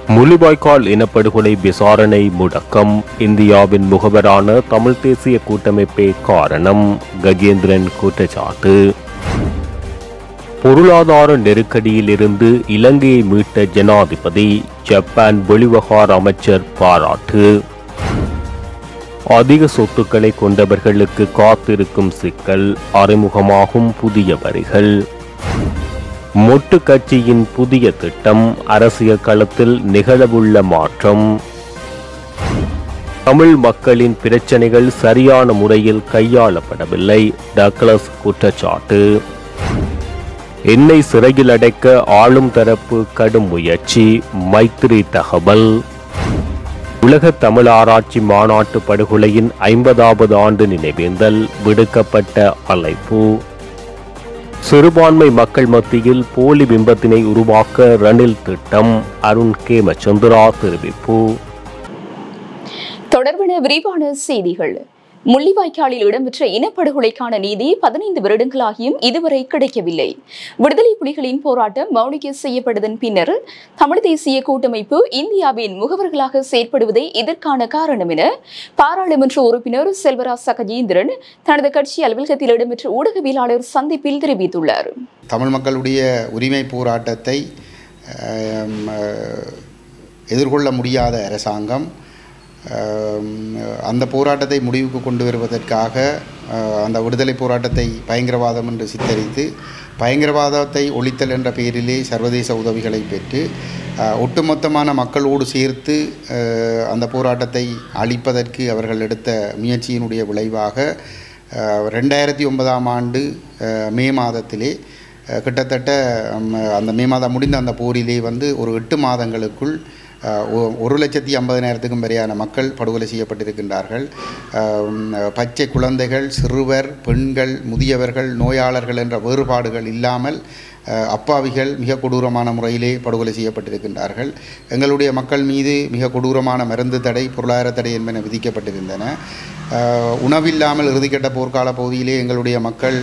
முள்ளிவாய்க்கால் இனப்படுகொலை விசாரணை முடக்கம் இந்தியாவின் முகவரான தமிழ் தேசிய கூட்டமைப்பே காரணம் கஜேந்திரன் குற்றச்சாட்டு பொருளாதார நெருக்கடியிலிருந்து இலங்கையை மீட்ட ஜனாதிபதி ஜப்பான் வெளிவகார அமைச்சர் பாராட்டு அதிக சொத்துக்களை கொண்டவர்களுக்கு காத்திருக்கும் சிக்கல் அறிமுகமாகும் புதிய வரிகள் மொட்டு கட்சியின் புதிய திட்டம் அரசியல் களத்தில் நிகழவுள்ள மாற்றம் தமிழ் மக்களின் பிரச்சனைகள் சரியான முறையில் கையாளப்படவில்லை டக்ளஸ் குற்றச்சாட்டு என்னை சிறையில் அடைக்க ஆளும் தரப்பு கடும் முயற்சி மைத்திரி தகவல் உலக தமிழ் ஆராய்ச்சி மாநாட்டு படுகொலையின் ஐம்பதாவது ஆண்டு நினைவேந்தல் விடுக்கப்பட்ட அழைப்பு சிறுபான்மை மக்கள் மத்தியில் போலி பிம்பத்தினை உருவாக்க ரணில் திட்டம் அருண் கேமச்சந்திரா தெரிவிப்பு தொடர்பான விரிவான செய்திகள் முள்ளிவாய்க்காலில் இடம்பெற்ற இனப்படுகொலைக்கான நீதி பதினைந்து வருடங்களாகியும் இதுவரை கிடைக்கவில்லை விடுதலை புலிகளின் போராட்டம் மௌனிக்க செய்யப்பட்டதன் பின்னர் தமிழ் தேசிய கூட்டமைப்பு இந்தியாவின் முகவர்களாக செயற்படுவதே இதற்கான காரணம் என பாராளுமன்ற உறுப்பினர் செல்வராஜ் சகஜேந்திரன் தனது கட்சி அலுவலகத்தில் இடம்பெற்ற ஊடகவியலாளர் சந்திப்பில் தெரிவித்துள்ளார் தமிழ் மக்களுடைய உரிமை போராட்டத்தை ஆம், அஹ், எதிர்கொள்ள முடியாத அரசாங்கம் ஆம், அந்த போராட்டத்தை முடிவுக்கு கொண்டு வருவதற்காக அஹ், அந்த விடுதலை போராட்டத்தை பயங்கரவாதம் என்று சித்தரித்து பயங்கரவாதத்தை ஒழித்தல் என்ற பெயரிலே சர்வதேச உதவிகளை பெற்று அஹ், ஒட்டுமொத்தமான மக்களோடு சேர்த்து அஹ், அந்த போராட்டத்தை அழிப்பதற்கு அவர்கள் எடுத்த முயற்சியினுடைய விளைவாக அஹ், ரெண்டாயிரத்தி ஒன்பதாம் ஆண்டு அஹ், மே மாதத்திலே அஹ், கிட்டத்தட்ட ம், அந்த மே மாதம் முடிந்த அந்த போரிலே வந்து ஒரு எட்டு மாதங்களுக்குள் அஹ், ஒ- ஒரு லட்சத்தி ஐம்பதினாயிரத்துக்கும் வரையான மக்கள் படுகொலை செய்யப்பட்டிருக்கின்றார்கள் அஹ், ம், பச்சை குழந்தைகள் சிறுவர் பெண்கள் முதியவர்கள் நோயாளர்கள் என்ற வேறுபாடுகள் இல்லாமல் அஹ், அப்பாவிகள் மிக கொடூரமான முறையிலே படுகொலை செய்யப்பட்டிருக்கின்றார்கள் எங்களுடைய மக்கள் மீது மிக கொடூரமான மருந்து தடை பொருளாதார தடை என்பன விதிக்கப்பட்டிருந்தன அஹ், உணவில்லாமல் இறுதிக்கட்ட போர்க்கால பகுதியிலே எங்களுடைய மக்கள்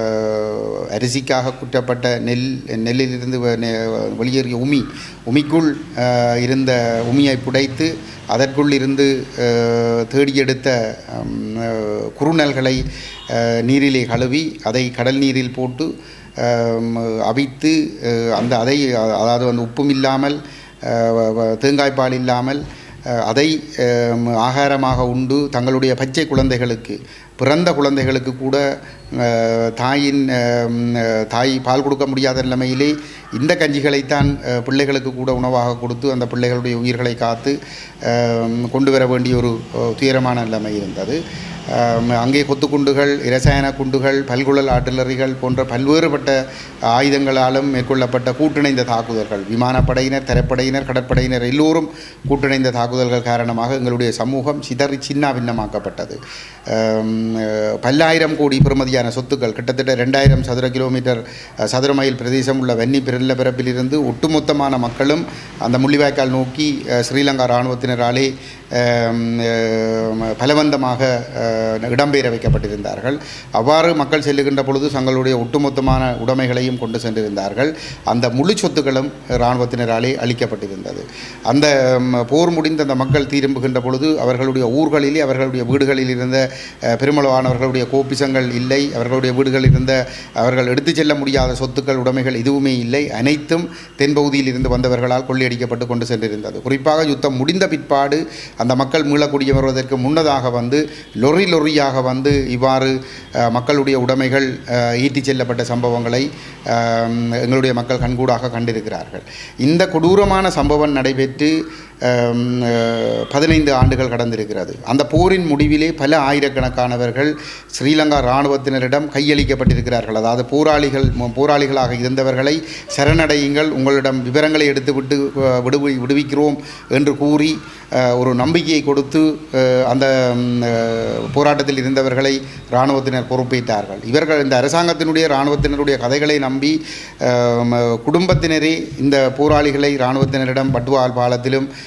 அஹ், அரிசிக்காக குற்றப்பட்ட நெல் நெல்லிலிருந்து வ- நெ- வெளியேறிய உமி உமிக்குள் அஹ், இருந்த உமியை புடைத்து அதற்குள் இருந்து அஹ், தேடி எடுத்த ஹம், அஹ், குறுநல்களை அஹ், நீரிலே கழுவி அதை கடல் நீரில் போட்டு அஹ், அவித்து அஹ், அந்த அதை அதாவது வந்து உப்பும் இல்லாமல் அஹ், வ- வ- தேங்காய்ப்பால் இல்லாமல் அஹ், அதை அஹ், ஆகாரமாக உண்டு தங்களுடைய பச்சை குழந்தைகளுக்கு பிறந்த குழந்தைகளுக்கு கூட அஹ், தாயின் அஹ், அஹ், தாய் பால் கொடுக்க முடியாத நிலைமையிலே இந்த கஞ்சிகளைத்தான் அஹ், பிள்ளைகளுக்கு கூட உணவாக கொடுத்து அந்த பிள்ளைகளுடைய உயிர்களை காத்து அஹ், கொண்டு வர வேண்டிய ஒரு அஹ், துயரமான நிலைமை இருந்தது அஹ், அங்கே கொத்துக்குண்டுகள் இரசாயன குண்டுகள் பல்குழல் ஆர்டிலரிகள் போன்ற பல்வேறுபட்ட ஆயுதங்களாலும் மேற்கொள்ளப்பட்ட கூட்டிணைந்த தாக்குதல்கள் விமானப்படையினர் தரைப்படையினர் கடற்படையினர் எல்லோரும் கூட்டிணைந்த தாக்குதல்கள் காரணமாக எங்களுடைய சமூகம் சிதறி சின்ன பின்னமாக்கப்பட்டது அம், அஹ், பல்லாயிரம் கோடி பெறுமதியான சொத்துக்கள் கிட்டத்தட்ட ரெண்டாயிரம் சதுர கிலோமீட்டர் அஹ், சதுர மைல் பிரதேசம் உள்ள வன்னி பிறல்ல பிறப்பிலிருந்து ஒட்டுமொத்தமான மக்களும் அந்த முள்ளிவாய்க்கால் நோக்கி அஹ், ஸ்ரீலங்கா இராணுவத்தினராலே அம், அஹ், பலவந்தமாக அஹ், இடம்பெயர வைக்கப்பட்டிருந்தார்கள் அவ்வாறு மக்கள் செல்லுகின்ற பொழுது தங்களுடைய ஒட்டுமொத்தமான உடைமைகளையும் கொண்டு சென்றிருந்தார்கள் அந்த முழு சொத்துக்களும் இராணுவத்தினராலே அளிக்கப்பட்டிருந்தது அந்த ம், போர் முடிந்த அந்த மக்கள் திரும்புகின்ற பொழுது அவர்களுடைய ஊர்களிலே அவர்களுடைய வீடுகளில் இருந்த அஹ், பெருமளவானவர்களுடைய கோப்பிசங்கள் இல்லை அவர்களுடைய வீடுகளில் இருந்த அவர்கள் எடுத்துச் செல்ல முடியாத சொத்துக்கள் உடைமைகள் எதுவுமே இல்லை அனைத்தும் தென்பகுதியில் இருந்து வந்தவர்களால் கொள்ளையடிக்கப்பட்டு கொண்டு சென்றிருந்தது குறிப்பாக யுத்தம் முடிந்த பிற்பாடு அந்த மக்கள் மீளக்கூடிய வருவதற்கு முன்னதாக வந்து லொரி லொரியாக வந்து இவ்வாறு அஹ், மக்களுடைய உடைமைகள் அஹ், ஈட்டிச் செல்லப்பட்ட சம்பவங்களை அஹ், எங்களுடைய மக்கள் கண்கூடாக கண்டிருக்கிறார்கள் இந்த கொடூரமான சம்பவம் நடைபெற்று அஹ், அஹ், பதினைந்து ஆண்டுகள் கடந்திருக்கிறது அந்த போரின் முடிவிலே பல ஆயிரக்கணக்கானவர்கள் ஸ்ரீலங்கா இராணுவத்தினரிடம் கையளிக்கப்பட்டிருக்கிறார்கள் அதாவது போராளிகள் மு- போராளிகளாக இருந்தவர்களை சரணடையுங்கள் உங்களிடம் விவரங்களை எடுத்துவிட்டு அஹ், விடுவி விடுவிக்கிறோம் என்று கூறி அஹ், ஒரு நம்பிக்கையை கொடுத்து அஹ், அந்த ம், அஹ், போராட்டத்தில் இருந்தவர்களை இராணுவத்தினர் பொறுப்பேற்றார்கள் இவர்கள் இந்த அரசாங்கத்தினுடைய இராணுவத்தினருடைய கதைகளை நம்பி அஹ், ம- குடும்பத்தினரே இந்த போராளிகளை இராணுவத்தினரிடம் பட்டுவால் பாலத்திலும்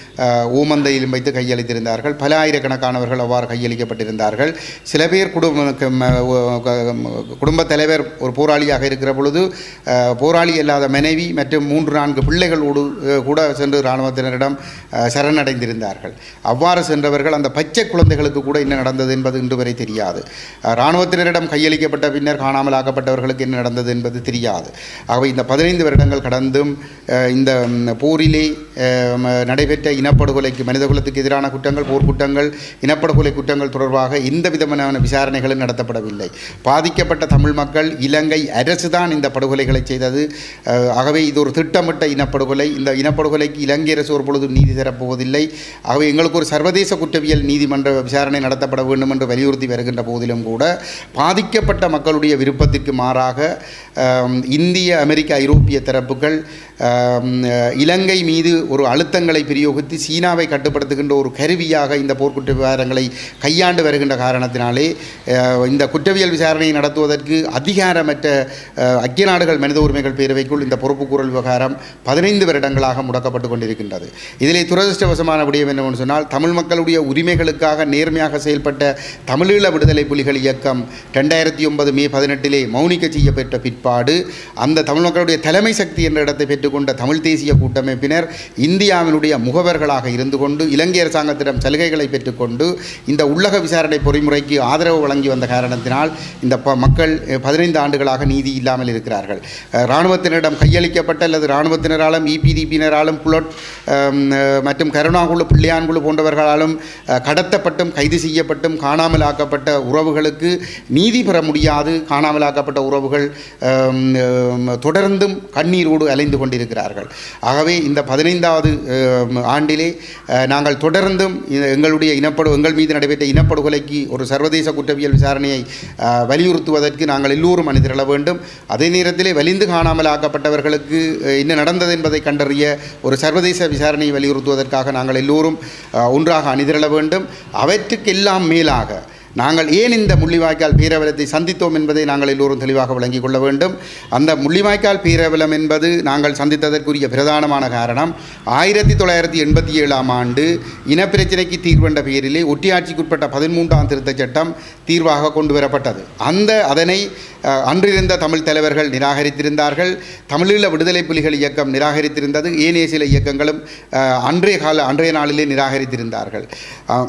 அஹ், ஓமந்தையிலும் வைத்து கையளித்திருந்தார்கள் பல ஆயிரக்கணக்கானவர்கள் அவ்வாறு கையளிக்கப்பட்டிருந்தார்கள் சில பேர் குடும்ப க- ம- ஒ- க- குடும்பத் தலைவர் ஒரு போராளியாக இருக்கிற பொழுது அஹ், போராளி அல்லாத மனைவி மற்றும் மூன்று நான்கு பிள்ளைகளோடு அஹ், கூட சென்று இராணுவத்தினரிடம் அஹ், சரணடைந்திருந்தார்கள் அவ்வாறு சென்றவர்கள் அந்த பச்சை குழந்தைகளுக்கு கூட என்ன நடந்தது என்பது இன்று வரை தெரியாது அஹ், இராணுவத்தினரிடம் கையளிக்கப்பட்ட பின்னர் காணாமலாக்கப்பட்டவர்களுக்கு என்ன நடந்தது என்பது தெரியாது ஆகவே இந்த பதினைந்து வருடங்கள் கடந்தும் அஹ், இந்த ம், போரிலே அஹ், ம- நடைபெற்ற இனப்படுகொலைக்கு மனிதகுலத்துக்கு எதிரான குற்றங்கள் போர்க்குற்றங்கள் இனப்படுகொலை குற்றங்கள் தொடர்பாக எந்த விதமான விசாரணைகளும் நடத்தப்படவில்லை பாதிக்கப்பட்ட தமிழ் மக்கள் இலங்கை அரசு தான் இந்த படுகொலைகளை செய்தது அஹ், ஆகவே இது ஒரு திட்டமிட்ட இனப்படுகொலை இந்த இனப்படுகொலைக்கு இலங்கை அரசு ஒரு பொழுதும் நீதி தரப்போவதில்லை ஆகவே எங்களுக்கு ஒரு சர்வதேச குற்றவியல் நீதிமன்ற விசாரணை நடத்தப்பட வேண்டும் என்று வலியுறுத்தி வருகின்ற போதிலும் கூட பாதிக்கப்பட்ட மக்களுடைய விருப்பத்திற்கு மாறாக அஹ், இந்திய அமெரிக்க ஐரோப்பிய தரப்புகள் அஹ், இலங்கை மீது ஒரு அழுத்தங்களை பிரயோகித்து சீனாவை கட்டுப்படுத்துகின்ற ஒரு கருவியாக இந்த போர்க்குற்ற விவகாரங்களை கையாண்டு வருகின்ற காரணத்தினாலே அஹ், இந்த குற்றவியல் விசாரணையை நடத்துவதற்கு அதிகாரமற்ற அஹ், ஐக்கிய நாடுகள் மனித உரிமைகள் பேரவைக்குள் இந்த பொறுப்புக்கூறல் விவகாரம் பதினைந்து வருடங்களாக முடக்கப்பட்டு கொண்டிருக்கின்றது இதிலே துரதிருஷ்டவசமான விடயம் என்னவென்று சொன்னால் தமிழ் மக்களுடைய உரிமைகளுக்காக நேர்மையாக செயல்பட்ட தமிழீழ விடுதலை புலிகள் இயக்கம் ரெண்டாயிரத்தி ஒன்பது மே பதினெட்டிலே மௌனிக்க செய்யப்பட்ட பிற்பாடு அந்த தமிழ் மக்களுடைய தலைமை சக்தி என்ற இடத்தை பெற்றுக்கொண்ட தமிழ் தேசிய கூட்டமைப்பினர் இந்தியாவினுடைய முகவர்களாக இருந்து கொண்டு இலங்கை அரசாங்கத்திடம் சலுகைகளை பெற்றுக்கொண்டு இந்த உள்ளக விசாரணை பொறிமுறைக்கு ஆதரவு வழங்கி வந்த காரணத்தினால் இந்த ப- மக்கள் அஹ், பதினைந்து ஆண்டுகளாக நீதி இல்லாமல் இருக்கிறார்கள் அஹ், இராணுவத்தினரிடம் கையளிக்கப்பட்ட அல்லது இராணுவத்தினராலும் இபிடிபியினராலும் புலட் அம், அஹ், மற்றும் கருணாகுழு பிள்ளையான்குழு போன்றவர்களாலும் அஹ், கடத்தப்பட்டும் கைது செய்யப்பட்டும் காணாமல் ஆக்கப்பட்ட உறவுகளுக்கு நீதி பெற முடியாது காணாமலாக்கப்பட்ட உறவுகள் அம், அம், தொடர்ந்தும் கண்ணீரோடு அலைந்து கொண்டிருக்கிறார்கள் ஆகவே இந்த பதினைந்தாவது அம், ஆண்டிலே அஹ், நாங்கள் தொடர்ந்தும் இந்த எங்களுடைய இனப்படு எங்கள் மீது நடைபெற்ற இனப்படுகொலைக்கு ஒரு சர்வதேச குற்றவியல் விசாரணையை அஹ், வலியுறுத்துவதற்கு நாங்கள் எல்லோரும் அணிதிரள வேண்டும் அதே நேரத்திலே வலிந்து காணாமல் ஆக்கப்பட்டவர்களுக்கு அஹ், என்ன நடந்தது என்பதை கண்டறிய ஒரு சர்வதேச விசாரணையை வலியுறுத்துவதற்காக நாங்கள் எல்லோரும் அஹ், ஒன்றாக அணிதிரள வேண்டும் அவற்றுக்கெல்லாம் மேலாக நாங்கள் ஏன் இந்த முள்ளிவாய்க்கால் பேரவலத்தை சந்தித்தோம் என்பதை நாங்கள் எல்லோரும் தெளிவாக விளங்கிக் கொள்ள வேண்டும் அந்த முள்ளிவாய்க்கால் பேரவலம் என்பது நாங்கள் சந்தித்ததற்குரிய பிரதானமான காரணம் ஆயிரத்தி தொள்ளாயிரத்தி எண்பத்தி ஏழாம் ஆண்டு இனப்பிரச்சினைக்கு தீர்வென்ற பெயரிலே ஒட்டியாட்சிக்குட்பட்ட பதிமூன்றாம் திருத்தச் சட்டம் தீர்வாக கொண்டு வரப்பட்டது அந்த அதனை அஹ், அன்றிருந்த தமிழ் தலைவர்கள் நிராகரித்திருந்தார்கள் தமிழீழ விடுதலை புலிகள் இயக்கம் நிராகரித்திருந்தது ஏனைய சில இயக்கங்களும் அஹ், அன்றைய கால அன்றைய நாளிலே நிராகரித்திருந்தார்கள் அஹ்,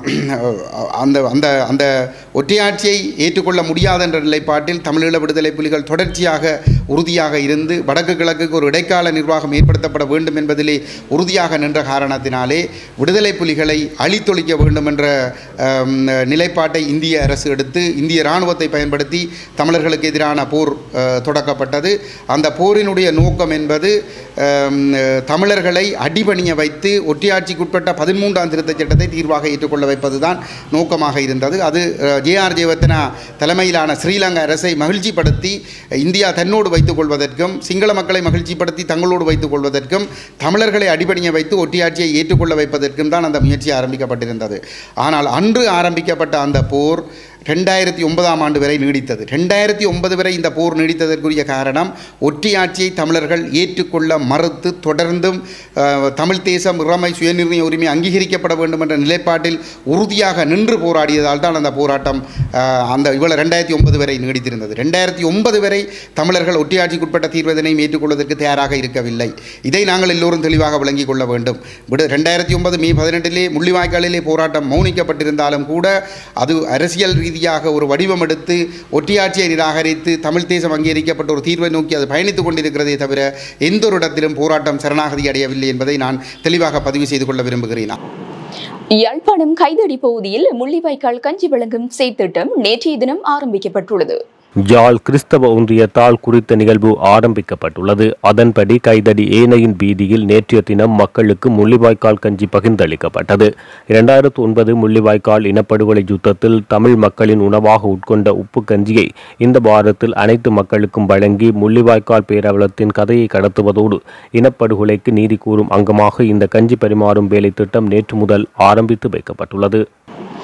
அந்த அந்த அந்த ஒற்றையாட்சியை ஏற்றுக்கொள்ள முடியாத என்ற நிலைப்பாட்டில் தமிழீழ விடுதலை புலிகள் தொடர்ச்சியாக உறுதியாக இருந்து வடக்கு கிழக்குக்கு ஒரு இடைக்கால நிர்வாகம் ஏற்படுத்தப்பட வேண்டும் என்பதிலே உறுதியாக நின்ற காரணத்தினாலே விடுதலை புலிகளை அழித்தொழிக்க வேண்டும் என்ற அம், நிலைப்பாட்டை இந்திய அரசு எடுத்து இந்திய இராணுவத்தை பயன்படுத்தி தமிழர்களுக்கு எதிரான போர் அஹ், தொடக்கப்பட்டது அந்த போரினுடைய நோக்கம் என்பது அம், தமிழர்களை அடிபணிய வைத்து ஒற்றையாட்சிக்குட்பட்ட பதிமூன்றாம் திருத்தச் சட்டத்தை தீர்வாக ஏற்றுக்கொள்ள வைப்பதுதான் நோக்கமாக இருந்தது அது ஜேஆர் ஜெயவர்த்தனா தலைமையிலான ஸ்ரீலங்கா அரசை மகிழ்ச்சிப்படுத்தி இந்தியா தன்னோடு வைத்துக் கொள்வதற்கும் சிங்கள மக்களை மகிழ்ச்சிப்படுத்தி தங்களோடு வைத்துக் கொள்வதற்கும் தமிழர்களை அடிபணிய வைத்து ஒற்றையாட்சியை ஏற்றுக்கொள்ள வைப்பதற்கும் தான் அந்த முயற்சி ஆரம்பிக்கப்பட்டிருந்தது ஆனால் அன்று ஆரம்பிக்கப்பட்ட அந்த போர் ரெண்டாயிரத்தி ஒன்பதாம் ஆண்டு வரை நீடித்தது ரெண்டாயிரத்தி ஒன்பது வரை இந்த போர் நீடித்ததற்குரிய காரணம் ஒற்றையாட்சியை தமிழர்கள் ஏற்றுக்கொள்ள மறுத்து தொடர்ந்தும் அஹ், தமிழ் தேசம் இறமை சுயநிர்ணய உரிமை அங்கீகரிக்கப்பட வேண்டும் என்ற நிலைப்பாட்டில் உறுதியாக நின்று போராடியதால் தான் அந்த போராட்டம் அஹ், அந்த இவ்வளவு ரெண்டாயிரத்தி ஒன்பது வரை நீடித்திருந்தது ரெண்டாயிரத்தி ஒன்பது வரை தமிழர்கள் ஒற்றையாட்சிக்குட்பட்ட தீர்வதனையும் ஏற்றுக்கொள்வதற்கு தயாராக இருக்கவில்லை இதை நாங்கள் எல்லோரும் தெளிவாக விளங்கிக் கொள்ள வேண்டும் விடு ரெண்டாயிரத்தி ஒன்பது மே பதினெட்டிலே முள்ளிவாய்க்காலிலே போராட்டம் மௌனிக்கப்பட்டிருந்தாலும் கூட அது அரசியல் ரீதியாக ஒரு வடிவம் எடுத்து ஒற்றையாட்சியை நிராகரித்து தமிழ் தேசம் அங்கீகரிக்கப்பட்ட ஒரு தீர்வை நோக்கி அது பயணித்துக் கொண்டிருக்கிறதே தவிர எந்த ஒரு இடத்திலும் போராட்டம் சரணாகதி அடையவில்லை என்பதை நான் தெளிவாக பதிவு செய்து கொள்ள விரும்புகிறேன் யாழ்ப்பாணம் கைதடி பகுதியில் முள்ளிவாய்க்கால் கஞ்சி வழங்கும் செயற்திட்டம் நேற்றைய தினம் ஆரம்பிக்கப்பட்டுள்ளது யாழ் கிறிஸ்தவ ஒன்றியத்தால் குறித்த நிகழ்வு ஆரம்பிக்கப்பட்டுள்ளது அதன்படி கைதடி ஏனையின் வீதியில் நேற்றைய தினம் மக்களுக்கு முள்ளிவாய்க்கால் கஞ்சி பகிர்ந்தளிக்கப்பட்டது இரண்டாயிரத்து ஒன்பது முள்ளிவாய்க்கால் இனப்படுகொலை யுத்தத்தில் தமிழ் மக்களின் உணவாக உட்கொண்ட உப்பு கஞ்சியை இந்த வாரத்தில் அனைத்து மக்களுக்கும் வழங்கி முள்ளிவாய்க்கால் பேரவலத்தின் கதையை கடத்துவதோடு இனப்படுகொலைக்கு நீதி கூறும் அங்கமாக இந்த கஞ்சி பரிமாறும் வேலை திட்டம் நேற்று முதல் ஆரம்பித்து வைக்கப்பட்டுள்ளது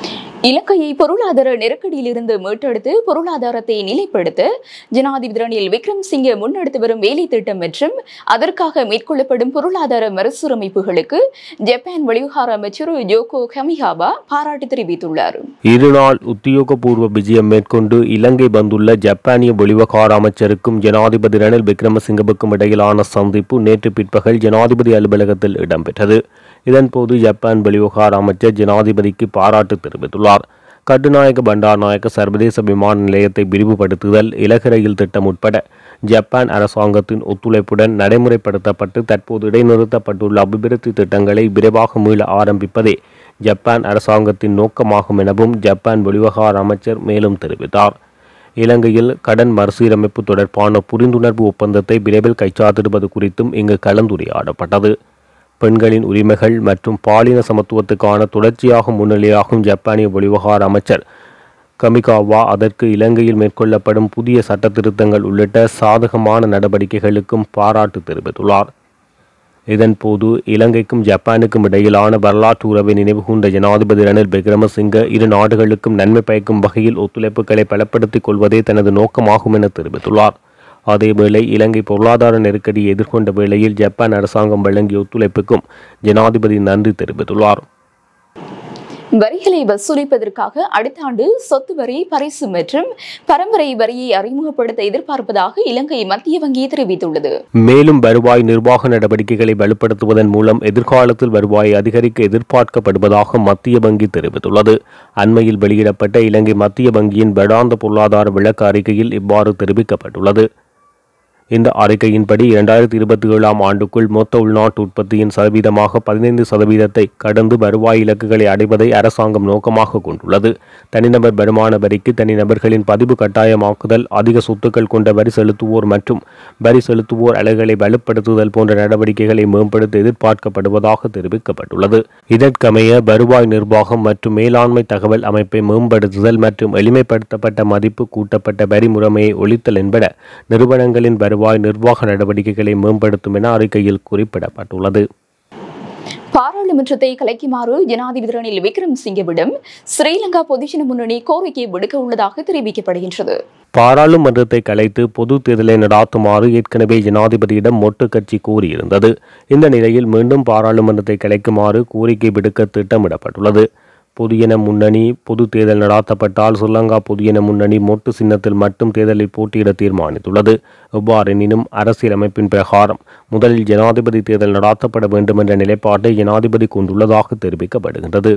இலங்கையை பொருளாதார நெருக்கடியிலிருந்து மீட்டெடுத்து பொருளாதாரத்தை நிலைப்படுத்த ஜனாதிபதி ரணில் விக்ரம்சிங்கே முன்னெடுத்து வரும் வேலை திட்டம் மற்றும் அதற்காக மேற்கொள்ளப்படும் பொருளாதார மறுசீரமைப்புகளுக்கு ஜப்பான் வெளிவிவகார அமைச்சர் யோகோ கமிஹாபா பாராட்டு தெரிவித்துள்ளார் இருநாள் உத்தியோகபூர்வ விஜயம் மேற்கொண்டு இலங்கை வந்துள்ள ஜப்பானிய வெளிவகார அமைச்சருக்கும் ஜனாதிபதி ரணில் விக்ரமசிங்கவுக்கும் இடையிலான சந்திப்பு நேற்று பிற்பகல் ஜனாதிபதி அலுவலகத்தில் இடம்பெற்றது இதன்போது ஜப்பான் வெளிவகார அமைச்சர் ஜனாதிபதிக்கு பாராட்டு தெரிவித்துள்ளார் கட்டுநாயக்க பண்டாரநாயக்க சர்வதேச விமான நிலையத்தை விரிவுபடுத்துதல் இலகு ரயில் திட்டம் உட்பட ஜப்பான் அரசாங்கத்தின் ஒத்துழைப்புடன் நடைமுறைப்படுத்தப்பட்டு தற்போது இடைநிறுத்தப்பட்டுள்ள அபிவிருத்தி திட்டங்களை விரைவாக மீள ஆரம்பிப்பதே ஜப்பான் அரசாங்கத்தின் நோக்கமாகும் எனவும் ஜப்பான் வெளிவகார அமைச்சர் மேலும் தெரிவித்தார் இலங்கையில் கடன் மறுசீரமைப்பு தொடர்பான புரிந்துணர்வு ஒப்பந்தத்தை விரைவில் கைச்சாத்திடுவது குறித்தும் இங்கு கலந்துரையாடப்பட்டது பெண்களின் உரிமைகள் மற்றும் பாலின சமத்துவத்துக்கான தொடர்ச்சியாக முன்னிலையாகும் ஜப்பானிய வெளிவகார அமைச்சர் கமிகாவா அதற்கு இலங்கையில் மேற்கொள்ளப்படும் புதிய சட்ட திருத்தங்கள் உள்ளிட்ட சாதகமான நடவடிக்கைகளுக்கும் பாராட்டு தெரிவித்துள்ளார் இதன்போது இலங்கைக்கும் ஜப்பானுக்கும் இடையிலான வரலாற்று உறவை நினைவுகூர்ந்த ஜனாதிபதி ரணில் விக்ரமசிங்க இரு நாடுகளுக்கும் நன்மை பயக்கும் வகையில் ஒத்துழைப்புகளை பலப்படுத்திக் கொள்வதே தனது நோக்கமாகும் என தெரிவித்துள்ளார் அதேவேளை இலங்கை பொருளாதார நெருக்கடியை எதிர்கொண்ட வேளையில் ஜப்பான் அரசாங்கம் வழங்கிய ஒத்துழைப்புக்கும் ஜனாதிபதி நன்றி தெரிவித்துள்ளார் வரிகளை வசூலிப்பதற்காக அடுத்த ஆண்டு சொத்து வரி பரிசு மற்றும் பரம்பரை வரியை அறிமுகப்படுத்த எதிர்பார்ப்பதாக இலங்கை மத்திய வங்கி தெரிவித்துள்ளது மேலும் வருவாய் நிர்வாக நடவடிக்கைகளை வலுப்படுத்துவதன் மூலம் எதிர்காலத்தில் வருவாயை அதிகரிக்க எதிர்பார்க்கப்படுவதாக மத்திய வங்கி தெரிவித்துள்ளது அண்மையில் வெளியிடப்பட்ட இலங்கை மத்திய வங்கியின் வருடாந்த பொருளாதார விளக்க அறிக்கையில் இவ்வாறு தெரிவிக்கப்பட்டுள்ளது இந்த அறிக்கையின்படி இரண்டாயிரத்தி இருபத்தி ஏழாம் ஆண்டுக்குள் மொத்த உள்நாட்டு உற்பத்தியின் சதவீதமாக பதினைந்து சதவீதத்தை கடந்து வருவாய் இலக்குகளை அடைவதை அரசாங்கம் நோக்கமாக கொண்டுள்ளது தனிநபர் வருமான வரிக்கு தனிநபர்களின் பதிவு கட்டாயமாக்குதல் அதிக சொத்துக்கள் கொண்ட வரி செலுத்துவோர் மற்றும் வரி செலுத்துவோர் அலைகளை வலுப்படுத்துதல் போன்ற நடவடிக்கைகளை மேம்படுத்த எதிர்பார்க்கப்படுவதாக தெரிவிக்கப்பட்டுள்ளது இதற்கமைய வருவாய் நிர்வாகம் மற்றும் மேலாண்மை தகவல் அமைப்பை மேம்படுத்துதல் மற்றும் எளிமைப்படுத்தப்பட்ட மதிப்பு கூட்டப்பட்ட வரி முறைமையை ஒழித்தல் என்பன நிறுவனங்களின் வருவாய் நிர்வாக நடவடிக்கைகளை மேம்படுத்தும் என அறிக்கையில் குறிப்பிடப்பட்டுள்ளது பாராளுமன்றத்தை கலைக்குமாறு ஜனாதிபதி ரணில் விக்ரம்சிங்கவிடம் ஸ்ரீலங்கா பொதுஜன முன்னணி கோரிக்கை விடுக்க உள்ளதாக தெரிவிக்கப்படுகின்றது பாராளுமன்றத்தை கலைத்து பொது தேர்தலை நடாத்துமாறு ஏற்கனவே ஜனாதிபதியிடம் மொட்டு கட்சி கூறியிருந்தது இந்த நிலையில் மீண்டும் பாராளுமன்றத்தை கலைக்குமாறு கோரிக்கை விடுக்க திட்டமிடப்பட்டுள்ளது பொதுஜன முன்னணி பொது தேர்தல் நடாத்தப்பட்டால் ஸ்ரீலங்கா பொதுஜன முன்னணி மொட்டு சின்னத்தில் மட்டும் தேர்தலில் போட்டியிட தீர்மானித்துள்ளது எவ்வாறெனினும் அரசியலமைப்பின் பிரகாரம் முதலில் ஜனாதிபதி தேர்தல் நடாத்தப்பட வேண்டும் என்ற நிலைப்பாட்டை ஜனாதிபதி கொண்டுள்ளதாக தெரிவிக்கப்படுகின்றது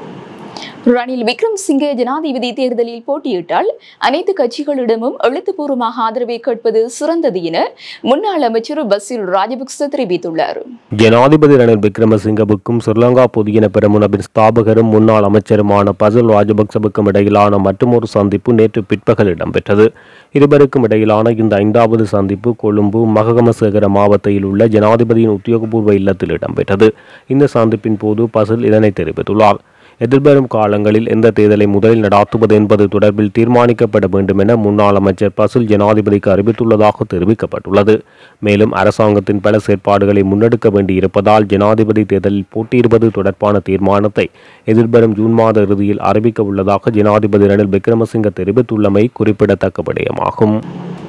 ரணில் விக்ரம்சிங்கே ஜனாதிபதி தேர்தலில் போட்டியிட்டால் அனைத்து கட்சிகளிடமும் எழுத்துப்பூர்வமாக ஆதரவை கேட்பது சிறந்தது என முன்னாள் அமைச்சர் பசில் ராஜபக்ச தெரிவித்துள்ளார் ஜனாதிபதி ரணில் விக்ரமசிங்கவுக்கும் ஸ்ரீலங்கா பொதுஜன பெரமுனவின் ஸ்தாபகரும் முன்னாள் அமைச்சருமான பசில் ராஜபக்சவுக்கும் இடையிலான மற்றொரு சந்திப்பு நேற்று பிற்பகல் இடம்பெற்றது இருவருக்கும் இடையிலான இந்த ஐந்தாவது சந்திப்பு கொழும்பு மககமசேகர மாவட்டத்தில் உள்ள ஜனாதிபதியின் உத்தியோகபூர்வ இல்லத்தில் இடம்பெற்றது இந்த சந்திப்பின் போது பசில் இதனை தெரிவித்துள்ளார் எதிர்வரும் காலங்களில் எந்த தேர்தலை முதலில் நடாத்துவது என்பது தொடர்பில் தீர்மானிக்கப்பட வேண்டும் என முன்னாள் அமைச்சர் பசில் ஜனாதிபதிக்கு அறிவித்துள்ளதாக தெரிவிக்கப்பட்டுள்ளது மேலும் அரசாங்கத்தின் பல செயற்பாடுகளை முன்னெடுக்க வேண்டியிருப்பதால் ஜனாதிபதி தேர்தலில் போட்டியிடுவது தொடர்பான தீர்மானத்தை எதிர்வரும் ஜூன் மாத இறுதியில் அறிவிக்க உள்ளதாக ஜனாதிபதி ரணில் விக்ரமசிங்க தெரிவித்துள்ளமை குறிப்பிடத்தக்க விடயமாகும்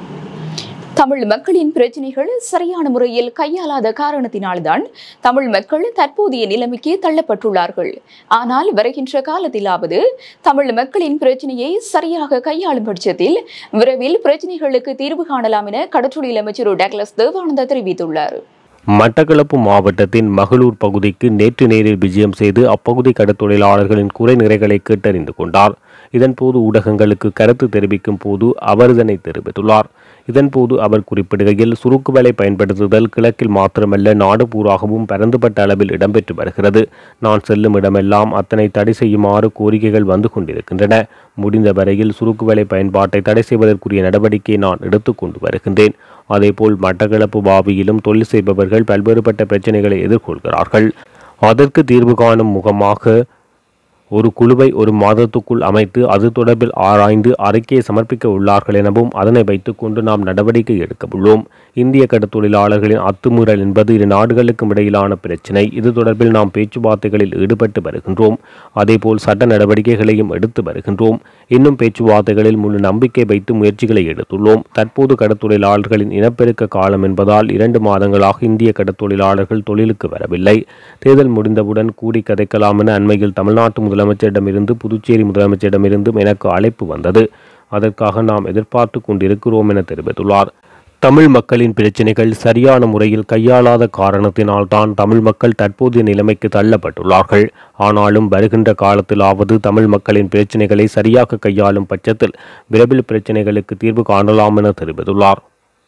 தமிழ் மக்களின் பிரச்சனைகள் சரியான முறையில் கையாளாத காரணத்தினால்தான் தமிழ் மக்கள் தற்போதைய நிலைமைக்கு தள்ளப்பட்டுள்ளார்கள் ஆனால் வருகின்ற காலத்திலாவது தமிழ் மக்களின் பிரச்சனையை சரியாக கையாளும் பட்சத்தில் விரைவில் பிரச்சனைகளுக்கு தீர்வு காணலாம் என கடற்றொழில் அமைச்சர் டக்ளஸ் தேவானந்தா தெரிவித்துள்ளார் மட்டக்களப்பு மாவட்டத்தின் மகளூர் பகுதிக்கு நேற்று நேரில் விஜயம் செய்து அப்பகுதி கடற்தொழிலாளர்களின் குறை நிறைகளை கேட்டறிந்து கொண்டார் இதன்போது ஊடகங்களுக்கு கருத்து தெரிவிக்கும் போது அவர் இதனை தெரிவித்துள்ளார் இதன்போது அவர் குறிப்பிடுகையில் சுருக்கு வலை பயன்படுத்துதல் கிழக்கில் மாத்திரமல்ல நாடு பூராகவும் பரந்துபட்ட அளவில் இடம்பெற்று வருகிறது நான் செல்லும் இடமெல்லாம் அத்தனை தடை செய்யுமாறு கோரிக்கைகள் வந்து கொண்டிருக்கின்றன முடிந்த வரையில் சுருக்கு வலை பயன்பாட்டை தடை செய்வதற்குரிய நடவடிக்கையை நான் எடுத்துக்கொண்டு வருகின்றேன் அதேபோல் மட்டக்களப்பு பாவியிலும் தொழில் செய்பவர்கள் பல்வேறுபட்ட பிரச்சனைகளை எதிர்கொள்கிறார்கள் அதற்கு தீர்வு காணும் முகமாக ஒரு குழுவை ஒரு மாதத்துக்குள் அமைத்து அது தொடர்பில் ஆராய்ந்து அறிக்கையை சமர்ப்பிக்க உள்ளார்கள் எனவும் அதனை வைத்துக்கொண்டு நாம் நடவடிக்கை எடுக்க உள்ளோம் இந்திய கடற்தொழிலாளர்களின் அத்துமீறல் என்பது இரு நாடுகளுக்கும் இடையிலான பிரச்சினை இது தொடர்பில் நாம் பேச்சுவார்த்தைகளில் ஈடுபட்டு வருகின்றோம் அதேபோல் சட்ட நடவடிக்கைகளையும் எடுத்து வருகின்றோம் இன்னும் பேச்சுவார்த்தைகளில் முழு நம்பிக்கை வைத்து முயற்சிகளை எடுத்துள்ளோம் தற்போது கடற்தொழிலாளர்களின் இனப்பெருக்க காலம் என்பதால் இரண்டு மாதங்களாக இந்திய கடற்தொழிலாளர்கள் தொழிலுக்கு வரவில்லை தேர்தல் முடிந்தவுடன் கூடி கதைக்கலாம் என அண்மையில் தமிழ்நாட்டு முதலமைச்சரிடமிருந்து புதுச்சேரி முதலமைச்சரிடமிருந்தும் எனக்கு அழைப்பு வந்தது அதற்காக நாம் எதிர்பார்த்து கொண்டிருக்கிறோம் என தெரிவித்துள்ளார் தமிழ் மக்களின் பிரச்சினைகள் சரியான முறையில் கையாளாத காரணத்தினால் தான் தமிழ் மக்கள் தற்போதைய நிலைமைக்கு தள்ளப்பட்டுள்ளார்கள் ஆனாலும் வருகின்ற காலத்திலாவது தமிழ் மக்களின் பிரச்சினைகளை சரியாக கையாளும் பட்சத்தில் விரைவில் பிரச்சினைகளுக்கு தீர்வு காணலாம் என தெரிவித்துள்ளார்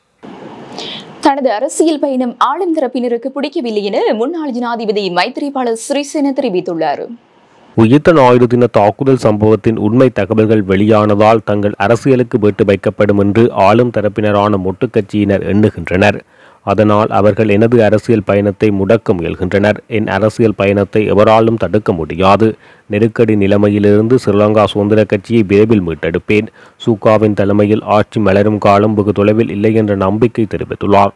தனது அரசியல் பயணம் ஆளும் தரப்பினருக்கு பிடிக்கவில்லை என முன்னாள் ஜனாதிபதி மைத்திரிபால சிறிசேன தெரிவித்துள்ளார் உயிர்த்த ஞாயிறு தின தாக்குதல் சம்பவத்தின் உண்மை தகவல்கள் வெளியானதால் தங்கள் அரசியலுக்கு விட்டு வைக்கப்படும் என்று ஆளும் தரப்பினரான மொட்டு கட்சியினர் எண்ணுகின்றனர் அதனால் அவர்கள் எனது அரசியல் பயணத்தை முடக்க முயல்கின்றனர் என் அரசியல் பயணத்தை எவராலும் தடுக்க முடியாது நெருக்கடி நிலைமையிலிருந்து ஸ்ரீலங்கா சுதந்திர கட்சியை விரைவில் மீட்டெடுப்பேன் சூகாவின் தலைமையில் ஆட்சி மலரும் காலம் வெகு தொலைவில் இல்லை என்ற நம்பிக்கை தெரிவித்துள்ளார்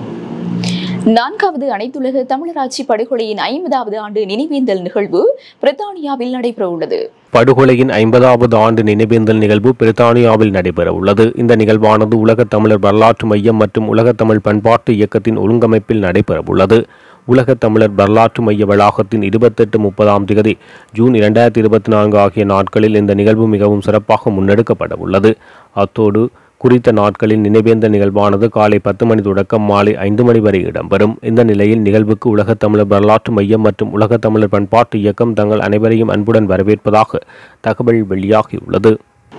நான்காவது அனைத்துலக தமிழராட்சி படுகொலையின் ஐம்பதாவது ஆண்டு நினைவேந்தல் நிகழ்வு பிரித்தானியாவில் நடைபெறவுள்ளது படுகொலையின் ஐம்பதாவது ஆண்டு நினைவேந்தல் நிகழ்வு பிரித்தானியாவில் நடைபெற உள்ளது இந்த நிகழ்வானது உலகத் தமிழர் வரலாற்று மையம் மற்றும் உலகத் தமிழ் பண்பாட்டு இயக்கத்தின் ஒழுங்கமைப்பில் நடைபெற உள்ளது உலகத் தமிழர் வரலாற்று மைய வளாகத்தின் இருபத்தெட்டு முப்பதாம் திகதி ஜூன் இரண்டாயிரத்தி இருபத்தி நான்கு ஆகிய நாட்களில் இந்த நிகழ்வு மிகவும் சிறப்பாக முன்னெடுக்கப்பட உள்ளது அத்தோடு குறித்த நாட்களில் நினைவேந்த நிகழ்வானது காலை பத்து மணி தொடக்கம் மாலை ஐந்து மணி வரை இடம்பெறும் இந்த நிலையில் நிகழ்வுக்கு உலகத் தமிழர் வரலாற்று மையம் மற்றும் உலகத் தமிழர் பண்பாட்டு இயக்கம் தங்கள் அனைவரையும் அன்புடன் வரவேற்பதாக தகவல் வெளியாகியுள்ளது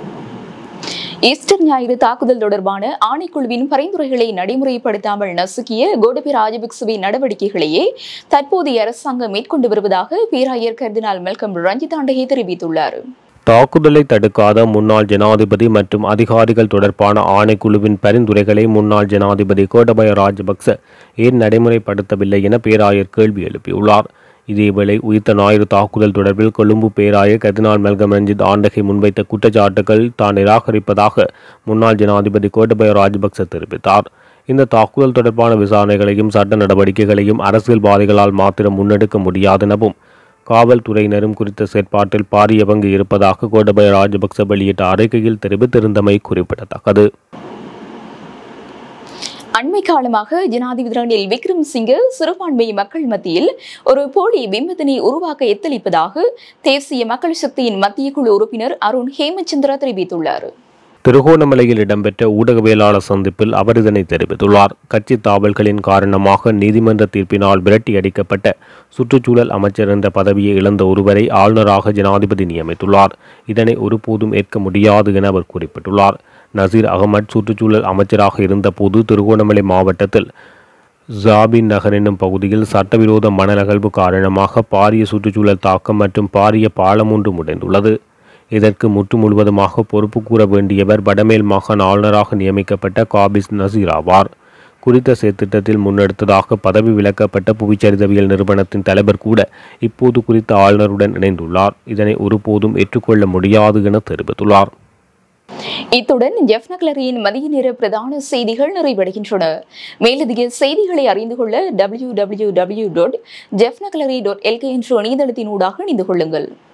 ஈஸ்டர் ஞாயிறு தாக்குதல் தொடர்பான ஆணைக்குழுவின் பரிந்துரைகளை நடைமுறைப்படுத்தாமல் நசுக்கிய கோடபி ராஜபக்சவின் நடவடிக்கைகளையே தற்போதைய அரசாங்கம் மேற்கொண்டு வருவதாக பேராயர் கர்தினால் மெல்கம் ரஞ்சிதாண்டகே தெரிவித்துள்ளார் தாக்குதலை தடுக்காத முன்னாள் ஜனாதிபதி மற்றும் அதிகாரிகள் தொடர்பான ஆணைக்குழுவின் பரிந்துரைகளை முன்னாள் ஜனாதிபதி கோடபய ராஜபக்ச ஏன் நடைமுறைப்படுத்தவில்லை என பேராயர் கேள்வி எழுப்பியுள்ளார் இதேவேளை உயிர்த்த ஞாயிறு தாக்குதல் தொடர்பில் கொழும்பு பேராயர் கர்தினால் மெல்கம் ரஞ்சித் ஆண்டகை முன்வைத்த குற்றச்சாட்டுகள் தான் நிராகரிப்பதாக முன்னாள் ஜனாதிபதி கோட்டபய ராஜபக்ச தெரிவித்தார் இந்த தாக்குதல் தொடர்பான விசாரணைகளையும் சட்ட நடவடிக்கைகளையும் அரசியல்வாதிகளால் மாத்திரம் முன்னெடுக்க முடியாதெனவும் காவல்துறையினரும் குறித்த செயற்பாட்டில் பாரிய பங்கு இருப்பதாக கோட்டபய ராஜபக்ச வெளியிட்ட அறிக்கையில் தெரிவித்திருந்தமை குறிப்பிடத்தக்கது அண்மை காலமாக ஜனாதிபதி ரணில் விக்ரம் சிங்க சிறுபான்மை மக்கள் மத்தியில் ஒரு போலி பிம்பத்தினை உருவாக்க எத்தளிப்பதாக தேசிய மக்கள் சக்தியின் மத்திய குழு உறுப்பினர் அருண் ஹேமச்சந்திரா தெரிவித்துள்ளார் திருகோணமலையில் இடம்பெற்ற ஊடகவியலாளர் சந்திப்பில் அவர் இதனை தெரிவித்துள்ளார் கட்சி தாவல்களின் காரணமாக நீதிமன்ற தீர்ப்பினால் விரட்டி அடிக்கப்பட்ட சுற்றுச்சூழல் அமைச்சர் என்ற பதவியை இழந்த ஒருவரை ஆளுநராக ஜனாதிபதி நியமித்துள்ளார் இதனை ஒருபோதும் ஏற்க முடியாது என அவர் குறிப்பிட்டுள்ளார் நசீர் அகமட் சுற்றுச்சூழல் அமைச்சராக இருந்தபோது திருகோணமலை மாவட்டத்தில் ஜாபின் நகர் என்னும் பகுதியில் சட்டவிரோத மணல் அகழ்வு காரணமாக பாரிய சுற்றுச்சூழல் தாக்கம் மற்றும் பாரிய பாலம் ஒன்று முடைந்துள்ளது இதற்கு முற்று முழுவதுமாக பொறுப்பு கூற வேண்டியவர் வடமேல் மாகாண ஆளுநராக நியமிக்கப்பட்ட காபிஸ் நசீர் ஆவார் குறித்த செயற்திட்டத்தில் முன்னெடுத்ததாக பதவி விலக்கப்பட்ட புவிச்சரிதவியல் நிறுவனத்தின் தலைவர் கூட இப்போது குறித்த ஆளுநருடன் இணைந்துள்ளார் இதனை ஒருபோதும் ஏற்றுக்கொள்ள முடியாது என தெரிவித்துள்ளார் இத்துடன் ஜெஃப்னக்லரியின் மதிய நேர பிரதான செய்திகள் நிறைவடைகின்றன மேலதிக செய்திகளை அறிந்து கொள்ள டபிள்யூ டபிள்யூ டபிள்யூ டாட் ஜெஃப்னக்லரி டாட் எல்கே என்ற இணையதளத்தினூடாக இணைந்து கொள்ளுங்கள்